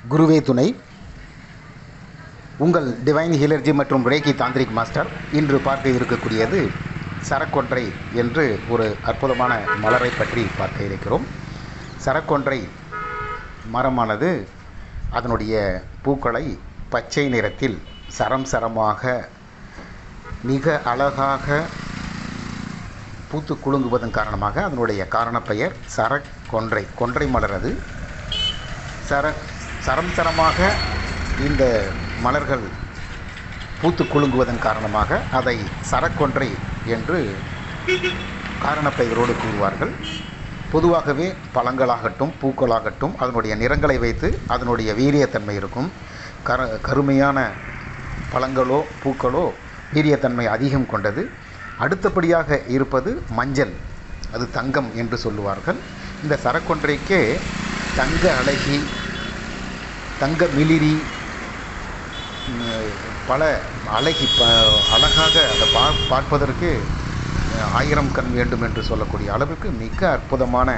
குருவே துணை உங்கள் டிவைன் ஹீலர்ஜி மற்றும் ரேக்கி தாந்திரிக் மாஸ்டர் இன்று பார்க்க இருக்கக்கூடியது சரக்கொன்றை என்று ஒரு அற்புதமான மலரை பற்றி பார்க்க இருக்கிறோம் சரக்கொன்றை மரமானது அதனுடைய பூக்களை பச்சை நிறத்தில் சரம் சரமாக மிக அழகாக பூத்து குலுங்குவதன் காரணமாக அதனுடைய காரணப்பெயர் சரக்கொன்றை கொன்றை மலர் அது சர சரம் சரமாக இந்த மலர்கள் பூத்து குலுங்குவதன் காரணமாக அதை சரக்கொன்றை என்று காரணப்பெயரோடு கூறுவார்கள் பொதுவாகவே பழங்களாகட்டும் பூக்களாகட்டும் அதனுடைய நிறங்களை வைத்து அதனுடைய வீரியத்தன்மை இருக்கும் கர கருமையான பழங்களோ பூக்களோ வீரியத்தன்மை அதிகம் கொண்டது அடுத்தபடியாக இருப்பது மஞ்சள் அது தங்கம் என்று சொல்லுவார்கள் இந்த சரக்கொன்றைக்கே தங்க அழகி தங்க மிளிரி ம், பல அழகி ப அழகாக அதை பா பார்ப்பதற்கு அஹ், ஆயிரம் கண் வேண்டும் என்று சொல்லக்கூடிய அளவுக்கு மிக அற்புதமான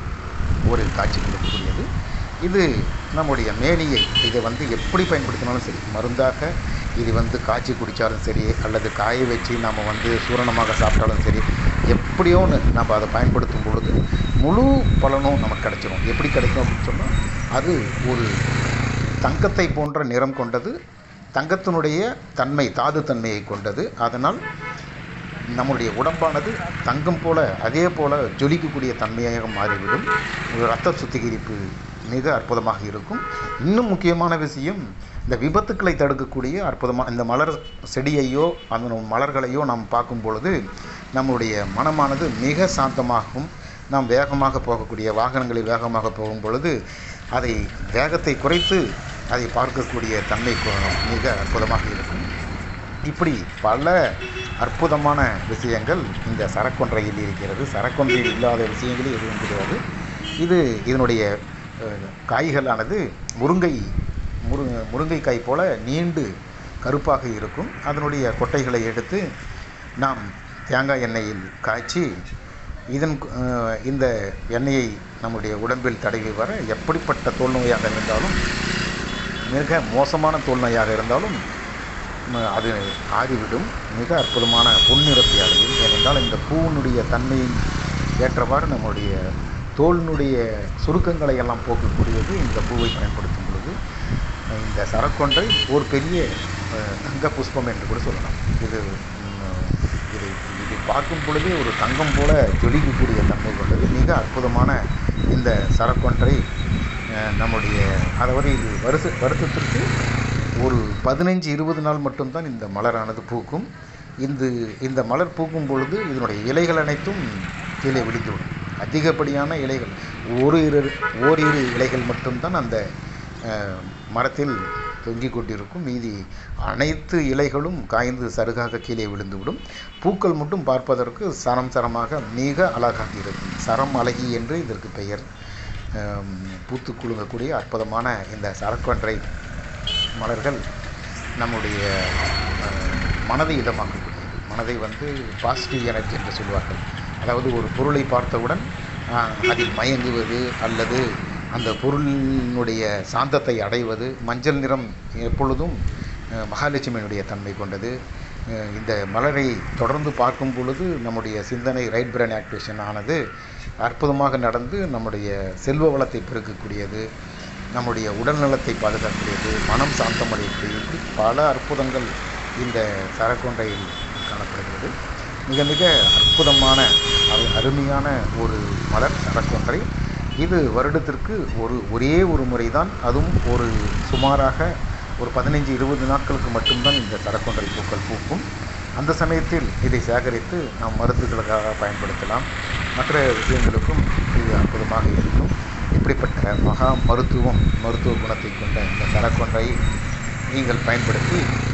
ஒரு காட்சி கொடுக்கக்கூடியது இது நம்முடைய மேனியை இதை வந்து எப்படி பயன்படுத்தினாலும் சரி மருந்தாக இது வந்து காய்ச்சி குடித்தாலும் சரி அல்லது காய வச்சு நம்ம வந்து சூரணமாக சாப்பிட்டாலும் சரி எப்படியோ ஒன்று நம்ம அதை பயன்படுத்தும் பொழுது முழு பலனும் நமக்கு கிடைச்சிரும் எப்படி கிடைக்கும் அப்படின்னு சொன்னால் அது ஒரு தங்கத்தை போன்ற நிறம் கொண்டது தங்கத்தினுடைய தன்மை தாது தன்மையை கொண்டது அதனால் நம்முடைய உடம்பானது தங்கம் போல அதே போல ஜொலிக்கக்கூடிய தன்மையாக மாறிவிடும் ஒரு ரத்த சுத்திகரிப்பு மிக அற்புதமாக இருக்கும் இன்னும் முக்கியமான விஷயம் இந்த விபத்துக்களை தடுக்கக்கூடிய அற்புதமாக இந்த மலர் செடியையோ அந்த மலர்களையோ நாம் பார்க்கும் பொழுது நம்முடைய மனமானது மிக சாந்தமாகவும் நாம் வேகமாக போகக்கூடிய வாகனங்களில் வேகமாக போகும் பொழுது அதை வேகத்தை குறைத்து அதை பார்க்கக்கூடிய தன்மை கொ- மிக அற்புதமாக இருக்கும் இப்படி பல அற்புதமான விஷயங்கள் இந்த சரக்கொன்றையில் இருக்கிறது சரக்கொன்றையில் இல்லாத விஷயங்களே எதுவும் கிடையாது இது இதனுடைய அஹ், காய்களானது முருங்கை முரு முருங்கைக்காய் போல நீண்டு கருப்பாக இருக்கும் அதனுடைய கொட்டைகளை எடுத்து நாம் தேங்காய் எண்ணெயில் காய்ச்சி இதன் அஹ், இந்த எண்ணெயை நம்முடைய உடம்பில் தடவி வர எப்படிப்பட்ட தோல் நோயாக இருந்தாலும் மிக மோசமான தோல் நோயாக இருந்தாலும் ம, அது ஆறிவிடும் மிக அற்புதமான பொன்னிறத்தை அடையும் ஏனென்றால் இந்த பூவினுடைய தன்மையின் ஏற்றவாறு நம்முடைய தோலினுடைய சுருக்கங்களை எல்லாம் போக்கக்கூடியது இந்த பூவை பயன்படுத்தும் பொழுது அஹ், இந்த சரக்கொன்றை ஒரு பெரிய அஹ், தங்க புஷ்பம் என்று கூட சொல்லலாம் இது ம், இது இது பார்க்கும் பொழுதே ஒரு தங்கம் போல ஜொலிக்கக்கூடிய தன்மை கொண்டது மிக அற்புதமான இந்த சரக்கொன்றை அஹ், நம்முடைய அதாவது இது வருஷ வருஷத்திற்கு ஒரு பதினைஞ்சு இருபது நாள் மட்டும்தான் இந்த மலரானது பூக்கும் இந்த இந்த மலர் பூக்கும் பொழுது இதனுடைய இலைகள் அனைத்தும் கீழே விழுந்துவிடும் அதிகப்படியான இலைகள் ஒரு இரு ஓரிரு இலைகள் மட்டும்தான் அந்த அஹ், மரத்தில் தொங்கிக் கொண்டிருக்கும் மீதி அனைத்து இலைகளும் காய்ந்து சருகாக கீழே விழுந்துவிடும் பூக்கள் மட்டும் பார்ப்பதற்கு சரம் சரமாக மிக அழகாக இருக்கும் சரம் அழகி என்று இதற்கு பெயர் அஹ், பூத்து குலுங்கக்கூடிய அற்புதமான இந்த சரக்கொன்றை மலர்கள் நம்முடைய அஹ், மனதை இதமாக்கக்கூடியது மனதை வந்து பாசிட்டிவ் எனர்ஜி என்று சொல்வார்கள் அதாவது ஒரு பொருளை பார்த்தவுடன் அஹ், அதில் மயங்குவது அல்லது அந்த பொருளினுடைய சாந்தத்தை அடைவது மஞ்சள் நிறம் எப்பொழுதும் அஹ், மகாலட்சுமியினுடைய தன்மை கொண்டது அஹ், இந்த மலரை தொடர்ந்து பார்க்கும் பொழுது நம்முடைய சிந்தனை ரைட் பிரெயின் ஆக்டிவேஷன் ஆனது அற்புதமாக நடந்து நம்முடைய செல்வ வளத்தை பெருக்கக்கூடியது நம்முடைய உடல் நலத்தை பாதுகாக்கக்கூடியது மனம் சாந்தமடையக்கூடியது இப்படி பல அற்புதங்கள் இந்த சரக்கொன்றையில் காணப்படுகிறது மிக மிக அற்புதமான அரு- அருமையான ஒரு மலர் சரக்கொன்றை இது வருடத்திற்கு ஒரு ஒரே ஒரு முறை தான் அதுவும் ஒரு சுமாராக ஒரு பதினைஞ்சு இருபது நாட்களுக்கு மட்டும்தான் இந்த சரக்கொன்றை பூக்கள் பூக்கும் அந்த சமயத்தில் இதை சேகரித்து நாம் மருந்துகளுக்காக பயன்படுத்தலாம் மற்ற விஷயங்களுக்கும் இது அற்புதமாக இருக்கும் இப்படிப்பட்ட மகா மருத்துவம் மருத்துவ குணத்தை கொண்ட இந்த சரக்கொன்றை நீங்கள் பயன்படுத்தி